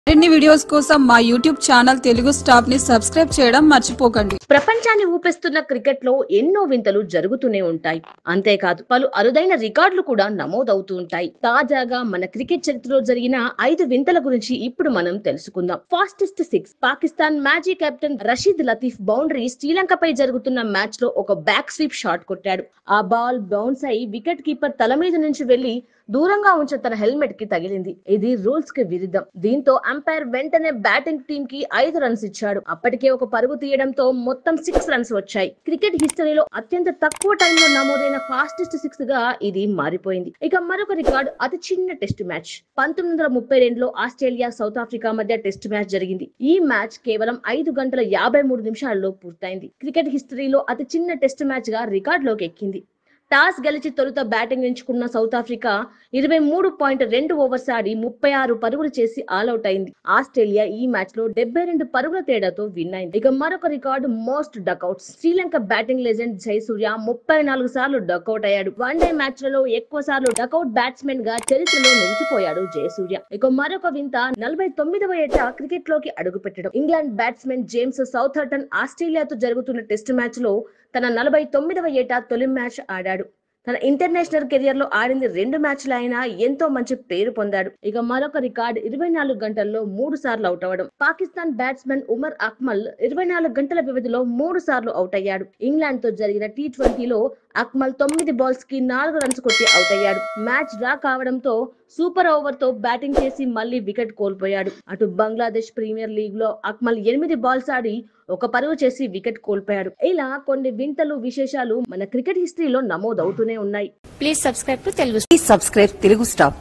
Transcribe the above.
మరిన్ని వీడియోస్ కోసం మా యూట్యూబ్ ఛానల్ తెలుగు స్టాప్ ని సబ్స్క్రైబ్ చేయడం మర్చిపోకండి ప్రపంచాన్ని ఊపిస్తున్న క్రికెట్ లో ఎన్నో వింతలు జరుగుతూనే ఉంటాయి అంతేకాదు పలు అరుదైన రికార్డులు కూడా నమోదవుతూ ఉంటాయి తాజాగా మన క్రికెట్ చరిత్రలో జరిగిన ఐదు వింతల గురించి ఇప్పుడు మనం తెలుసుకుందాం ఫాస్టెస్ట్ సిక్స్ పాకిస్తాన్ మాజీ కెప్టెన్ రషీద్ లతీఫ్ బౌండరీ శ్రీలంకపై జరుగుతున్న మ్యాచ్ లో ఒక బ్యాక్ స్వీప్ షాట్ కొట్టాడు ఆ బాల్ బౌన్స్ అయి వికెట్ కీపర్ తల మీద నుంచి వెళ్లి దూరంగా ఉంచిన తన హెల్మెట్ కి తగిలింది ఇది రూల్స్ కి విరుద్ధం దీంతో అంపైర్ వెంటనే బ్యాటింగ్ టీమ్ కి ఐదు రన్స్ ఇచ్చాడు అప్పటికే ఒక పరుగు తీయడంతో మొత్తం సిక్స్ రన్స్ వచ్చాయి క్రికెట్ హిస్టరీలో అత్యంత తక్కువ టైంలో నమోదైన ఫాస్టెస్ట్ సిక్స్ గా ఇది మారిపోయింది ఇక మరొక రికార్డు అతి చిన్న టెస్ట్ మ్యాచ్ పంతొమ్మిది వందల ముప్పై రెండులో ఆస్ట్రేలియా సౌత్ ఆఫ్రికా మధ్య టెస్ట్ మ్యాచ్ జరిగింది ఈ మ్యాచ్ కేవలం ఐదు గంటల యాభై మూడు నిమిషాల్లో పూర్తయింది క్రికెట్ హిస్టరీలో అతి చిన్న టెస్ట్ మ్యాచ్ గా రికార్డులోకి ఎక్కింది టాస్ గెలిచి తొలుత బ్యాటింగ్ ఎంచుకున్న సౌత్ ఆఫ్రికా ఇరవై మూడు పాయింట్ రెండు ఓవర్స్ ఆడి ముప్పై ఆరు పరుగులు చేసి ఆల్అౌట్ అయింది ఆస్ట్రేలియా ఈ మ్యాచ్ లో డెబ్బై రెండు పరుగుల తేడాతో విన్ అయింది ఇక మరొక record most duck outs Sri Lanka batting legend Jayasuriya ముప్పై నాలుగు సార్లు డకౌట్ అయ్యాడు వన్ డే మ్యాచ్ లలో ఎక్కువ సార్లు డకౌట్ బ్యాట్స్మెన్ గా చరిత్రలో నిలిచిపోయాడు జయసూర్య ఇక మరొక వింత నలభై తొమ్మిదవ ఏట క్రికెట్ లోకి అడుగు పెట్టడం ఇంగ్లాండ్ బ్యాట్స్మెన్ జేమ్స్ సౌథర్టన్ ఆస్ట్రేలియాతో జరుగుతున్న టెస్ట్ మ్యాచ్ లో తన నలభై తొమ్మిదవ ఏట తొలి మ్యాచ్ ఆడాడు తన ఇంటర్నేషనల్ కెరియర్ లో ఆడింది రెండు మ్యాచ్లు అయినా ఎంతో మంచి పేరు పొందాడు ఇక మరొక రికార్డ్ ఇరవై నాలుగు గంటల్లో మూడు సార్లు అవుట్ అవ్వడం పాకిస్తాన్ బ్యాట్స్మెన్ ఉమర్ అక్మల్ ఇరవై నాలుగు గంటల వ్యవధిలో మూడు సార్లు అవుట్ అయ్యాడు ఇంగ్లాండ్ తో జరిగిన టీ ట్వంటీలో అక్మల్ తొమ్మిది బాల్స్ కి నాలుగు రన్స్ కొట్టి అవుట్ అయ్యాడు మ్యాచ్ డ్రా కావడంతో సూపర్ ఓవర్ తో బ్యాటింగ్ చేసి మళ్ళీ వికెట్ కోల్పోయాడు అటు బంగ్లాదేశ్ ప్రీమియర్ లీగ్ లో అక్మల్ ఎనిమిది బాల్స్ ఆడి ఒక పరుగు చేసి వికెట్ కోల్పోయాడు ఇలా కొన్ని వింతలు విశేషాలు మన క్రికెట్ హిస్టరీలో నమోదవుతూనే ఉన్నాయి Please subscribe to Telugu Please subscribe Telugu Star.